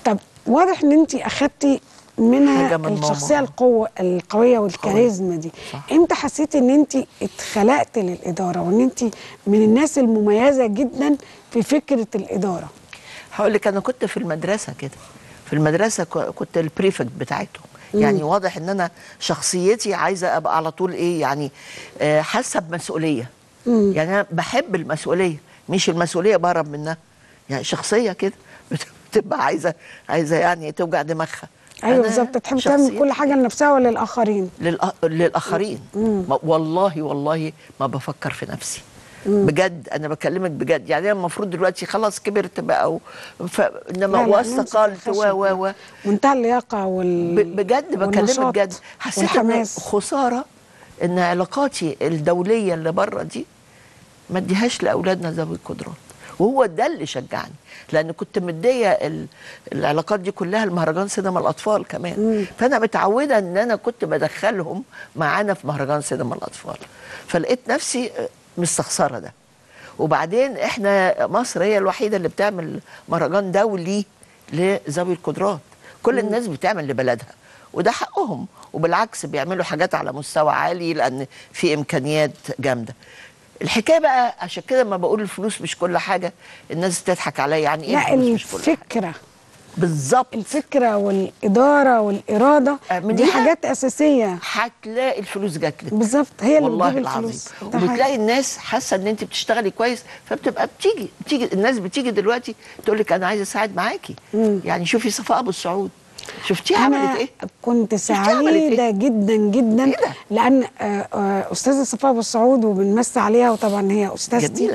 طب واضح ان انت اخدتي منها حاجة من الشخصيه ماما. القوه القويه والكاريزما دي صح. امتى حسيتي ان انت اتخلقت للاداره وان انت من الناس المميزه جدا في فكره الاداره هقول لك انا كنت في المدرسه كده في المدرسه ك- كنت البريفكت بتاعتهم يعني واضح ان انا شخصيتي عايزه ابقى على طول ايه يعني آه، حاسه بمسؤوليه يعني انا بحب المسؤوليه مش المسؤوليه بهرب منها يعني شخصيه كده بت- بتبقى عايزه عايزه يعني توجع دماغها ايوه أنا بالظبط تحب تعمل شخصيتي كل حاجه لنفسها ولا للاخرين للأ... للاخرين ما... والله والله ما بفكر في نفسي بجد انا بكلمك بجد يعني انا المفروض دلوقتي خلاص كبرت بقى و... ف... انما لا، لا، واستقلت نمسك و و و منتهى اللياقه وال ب- بجد بكلمك والنشاط بجد حسيت ان والحماس خساره ان علاقاتي الدوليه اللي بره دي ما اديهاش لاولادنا ذوي القدرات وهو ده اللي شجعني لان كنت مديه ال- العلاقات دي كلها لمهرجان سينما الاطفال كمان فانا متعوده ان انا كنت بدخلهم معانا في مهرجان سينما الاطفال فلقيت نفسي مستخسره ده وبعدين احنا مصر هي الوحيده اللي بتعمل مهرجان دولي لذوي القدرات كل الناس بتعمل لبلدها وده حقهم وبالعكس بيعملوا حاجات على مستوى عالي لان في امكانيات جامده الحكايه بقى عشان كده ما بقول الفلوس مش كل حاجه الناس تضحك عليا يعني ايه لا الفلوس مش كل حاجه الفكره بالظبط الفكره والاداره والاراده آه، من دي هنا حاجات اساسيه هتلاقي الفلوس جات لك بالظبط هي اللي والله بتجيب العظيم الفلوس ده حقيقي. وبتلاقي الناس حاسه ان انت بتشتغلي كويس فبتبقى بتيجي بتيجي الناس بتيجي دلوقتي تقول لك انا عايزه اساعد معاكي يعني شوفي صفاء ابو السعود شفتيها عملت انا ايه كنت شفتي عملت إيه؟ سعيده جدا جدا إيه ده؟ لان آه، آه، استاذه صفاء ابو السعود وبنمس عليها وطبعا هي استاذتي جميلة.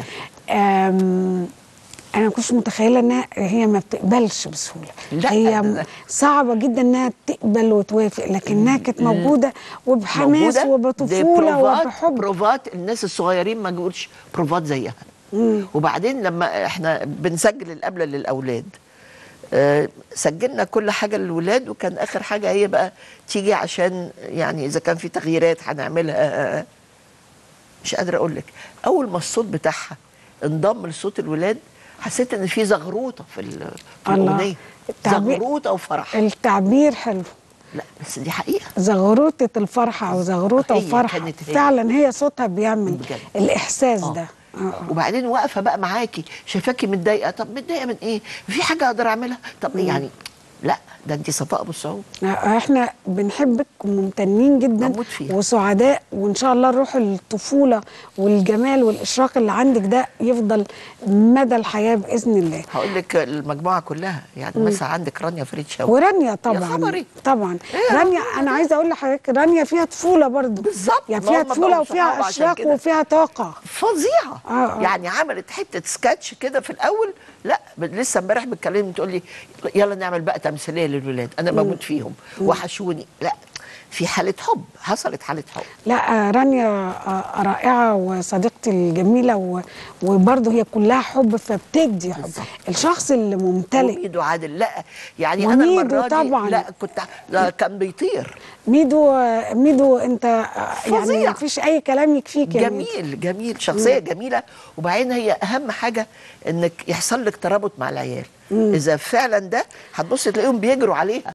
آم، انا ما كنتش متخيله انها هي ما بتقبلش بسهوله لا، هي ده- م- ده- صعبه جدا انها تقبل وتوافق لكنها كانت موجوده وبحماس موجودة. دي وبطفوله بروفات- وبحب بروفات الناس الصغيرين ما نقولش بروفات زيها وبعدين لما احنا بنسجل القبله للاولاد آه، سجلنا كل حاجه للولاد وكان اخر حاجه هي بقى تيجي عشان يعني اذا كان في تغييرات هنعملها مش قادره اقول لك اول ما الصوت بتاعها انضم لصوت الولاد حسيت ان في زغروطه في, ال- في الله. الاغنيه التعبير- زغروطه وفرح التعبير حلو لا بس دي حقيقه زغروطة الفرحة أو زغروطة هي وفرحة كانت هي. فعلا هي صوتها بيعمل بجد. الإحساس آه. ده آه، آه. وبعدين واقفه بقى معاكي شايفاكي متضايقه طب متضايقه من ايه في حاجه اقدر اعملها طب يعني لا ده انت صفاء ابو السعود احنا بنحبك وممتنين جدا بموت فيها. وسعداء وان شاء الله روح الطفوله والجمال والاشراق اللي عندك ده يفضل مدى الحياه باذن الله هقول لك المجموعه كلها يعني مثلا عندك رانيا فريد شوقي ورانيا طبعا خبري. طبعا إيه رانيا انا عايزه اقول لحضرتك رانيا فيها طفوله برضو بالظبط. يعني ما فيها هم طفوله بقوا وفيها صحاب عشان اشراق كده. وفيها طاقه فظيعه آه، آه. يعني عملت حته سكتش كده في الاول لا ب- لسه امبارح بتكلمني تقول لي يلا نعمل بقى تمثيليه للولاد انا بموت فيهم وحشوني لا في حاله حب حصلت حاله حب لا آه، رانيا آه، رائعة وصديقتي الجميلة و- وبرضه هي كلها حب فبتدي حب بالظبط. الشخص اللي ممتلئ وميدو عادل لا يعني انا وميدو المره دي طبعاً. لا كنت لا كان بيطير ميدو آه، ميدو انت آه، يعني فظيع. مفيش اي كلام يكفيك يا ميدو. جميل جميل شخصيه جميله وبعدين هي اهم حاجه انك يحصل لك ترابط مع العيال اذا فعلا ده هتبص تلاقيهم بيجروا عليها